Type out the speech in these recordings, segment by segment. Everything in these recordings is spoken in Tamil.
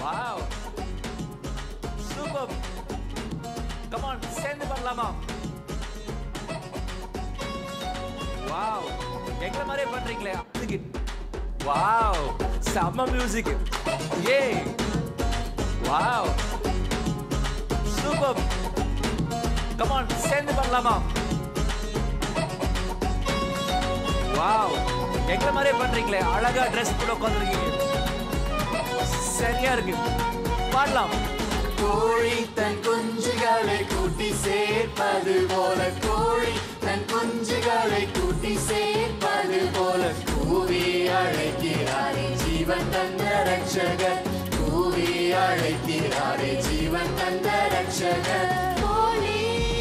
வாவ் சூப்பர் கம் ஆன் சேர்ந்து பண்ணலாமா வாவ் எங்களை மாதிரியே பண்றீங்களே அதுக்கு வாவ் செம்ம மியூசிக் ஏ வாவ் சூப்பர் கம் ஆன் சேர்ந்து பண்ணலாமா வாவ் எங்களை மாதிரியே பண்றீங்களே அழகா ட்ரெஸ் கூட உட்காந்துருக்கீங்க சரியா இருக்கு பாடலாம் கோழி தன் குஞ்சுகளை கூட்டி சேர்ப்பது போல கோழி தன் குஞ்சுகளை கூட்டி சேர்ப்பது போல கூவி அழைக்கிறாரே ஜீவன் தந்த ரட்சகர் கூவி அழைக்கிறாரே ஜீவன் தந்த ரட்சகர் கோழி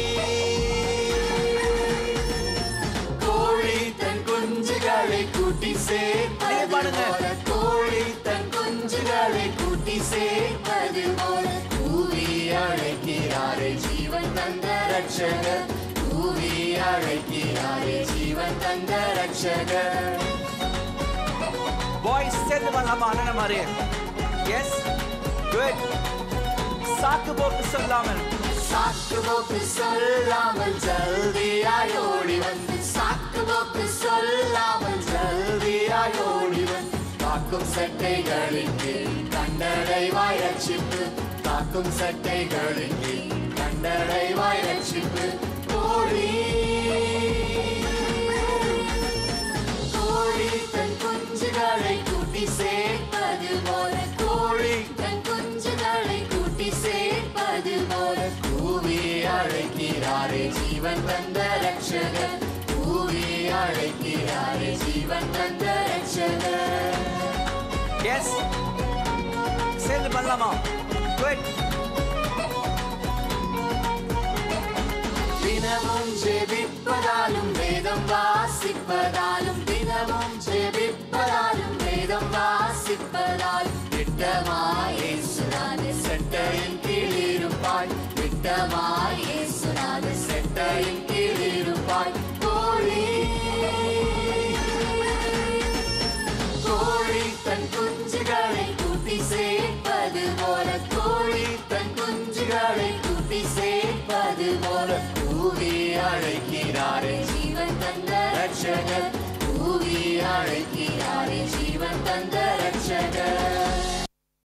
கோழி தன் குஞ்சுகளை கூட்டி சேர்ப்பது நீங்க பாடுங்க. போல கோழி தன் குஞ்சுகளை கூட்டி சேர்ப்பது போல கூவி அழைக்கிறாரே ஜீவன் தந்த ரட்சகர் கூவி அழைக்கிறாரே ஜீவன் தந்த ரட்சகர் பாய்ஸ் சேர்ந்து பண்ணலாமா அண்ணன் மாதிரி எஸ் குட் சாக்கு போக்கு சொல்லாமல் சாக்கு போக்கு சொல்லாமல் ஜல்தியாய் ஓடி வந்து சாக்கு போக்கு சொல்லாமல் ஜல்தியாய் ஓடி வந்து காக்கும் சட்டைகளின் கீழ் கண்டடைவாய் ரட்சிப்பு காக்கும் சட்டைகளின் கீழ் கண்டடைவாய் ரட்சிப்பு கோழி கோழி தன் குஞ்சுகளை கூட்டி சேர்ப்பது போல கோழி தன் குஞ்சுகளை கூட்டி சேர்ப்பது போல கூவி அழைக்கிறாரே ஜீவன் தந்த ரட்சகர் கூவி அழைக்கிறாரே ஜீவன் தந்த ரட்சகர் எஸ் சேர்ந்து பண்ணலாமா குட் தினமும் ஜெபிப்பதாலும் வேதம் வாசிப்பதாலும் தினமும் ஜெபிப்பதாலும் வேதம் வாசிப்பதாலும் திட்டமாயே சுனாது செட்டையின் கீழ் இருப்பாய் திட்டமாயே சுனாது செட்டையின் கீழ் இருப்பாய் கோழி கோழி தன் குஞ்சுகளை கூட்டி சேர்ப்பது போல கோழி தன் குஞ்சுகளை கூட்டி சேர்ப்பது போல கூவி அழைக்கிறாரே ஜீவன் தந்த ரட்சகர் கூவி அழைக்கிறாரே ஜீவன் தந்த ரட்சகர்